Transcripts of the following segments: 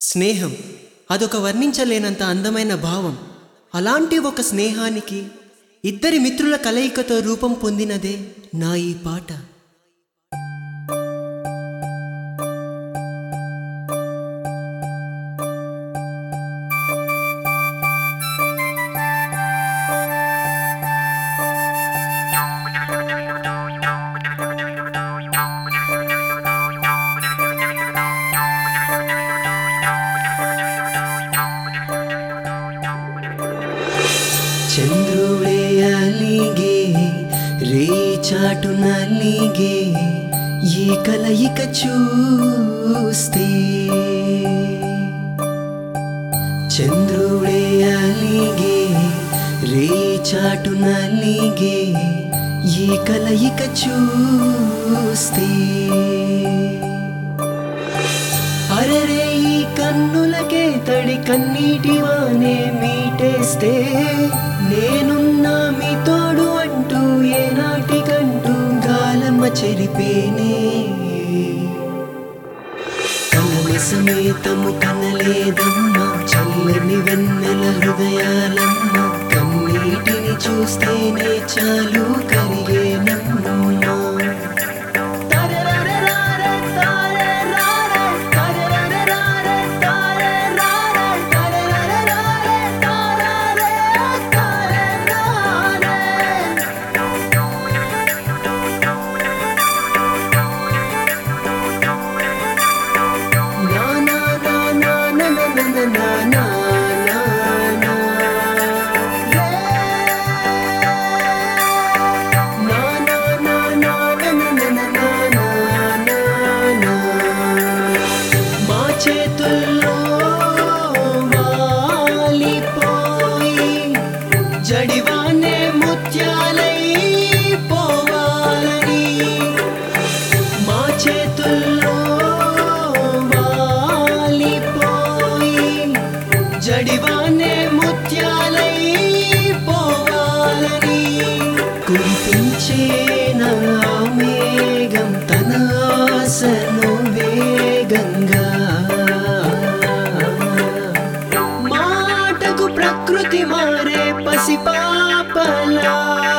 స్నేహం అదొక వర్ణించలేనంత అందమైన భావం అలాంటి ఒక స్నేహానికి ఇద్దరి మిత్రుల కలయికతో రూపం పొందినదే నా ఈ పాట చంద్రుడే అలిగే రే చాటు నలిగే ఈ కలయిక చూస్తే చంద్రుడే అలిగే రే చాటు నలిగే ఈ కలయిక చూస్తే అరరే ఈ కన్నులకే తడి కన్నీటి వానే మీటేస్తే నేనున్నా మీ తోడు అంటూ ఏనాటికంటూ గాలమ్మ చెరిపేనే కలమ సమేతము కనలేదమ్మా చల్లని వెన్నెల హృదయాలమ్మ కన్నీటిని చూస్తేనే చాలు కరిగేనమ్మా నా నా నా నా నా నా నా నా నా నా నా రే. నా నా నా నా నా నా నా నా నా నా నా. మా చేతుల్లో వాలిపోయి జడివానే ముత్యాలై పోవాలని మా చేతుల్లో వాలిపోయి జడివానే ముత్యాలై పోవాలని కురిపించే నా మేఘం తన ఆశను వేగంగా మాటకు ప్రకృతి మారే పసిపాపలా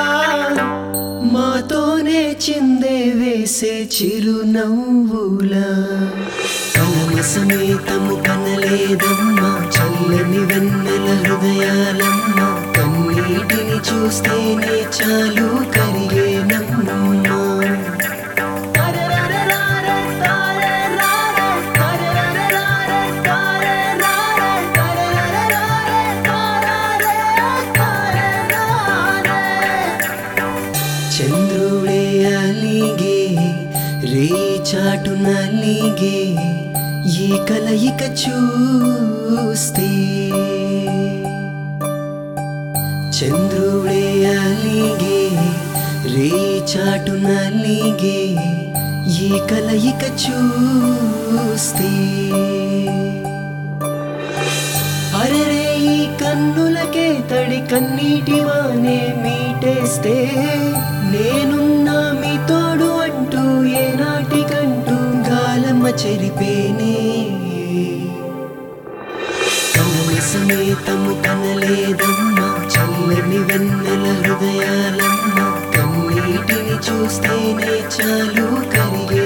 మాతోనే చిందే వేసే చిరునవ్వులా కలమ సమేతము కనలేదమ్మా చల్లని వెన్నెల హృదయాలమ్మ కన్నీటిని చూస్తేనే చాలు కరిగేనమ్మా చంద్రుడే అలిగే రే చాటు నలిగే ఈ కలయిక చూస్తే చంద్రుడే అలిగే రే చాటు నలిగే ఈ కలయిక చూస్తే అరరే ఈ కన్నులకే తడి కన్నీటి వానే మీటేస్తే నేనున్నా మీ తోడు అంటూ ఏనాటికంటూ గాలమ్మ చెరిపేనే కలమ సమేతము కనలేదమ్మా చల్లని వెన్నెల హృదయాలమ్మ కన్నీటిని చూస్తేనే చాలు కరిగే